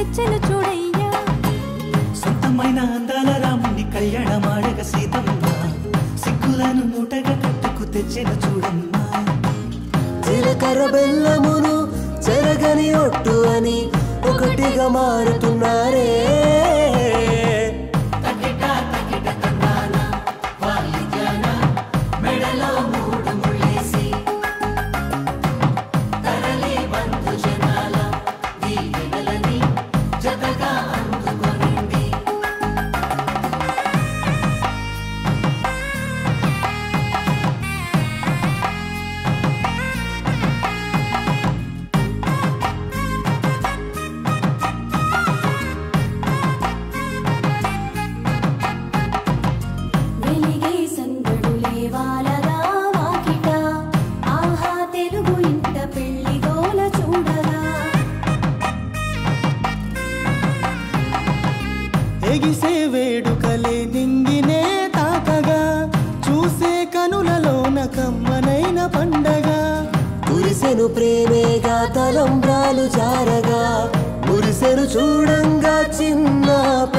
తెచ్చెను చూడయ్యా సొంతమైన అందాల రాముని కళ్యాణమాడగ సీతమ్మ సిగ్గులను మూటగా కట్టుకు తెచ్చిన చూడమ్మా జీలకర్ర బెల్లమును చెరగని ఒట్టు అని ఒకటిగా మారుతున్నారే వెలిగే సందడులే వాలగా వాకిట ఆహా తెలుగు ఇంట పెళ్లి గోల చూడగా ఎగిసే వేడుకలే నింగినే తాకగా చూసే కనులలోన కమ్మనైన పండగ కురిసెను ప్రేమేగా తలంబ్రాలు జారగా మురిసెను చూడంగా చిన్న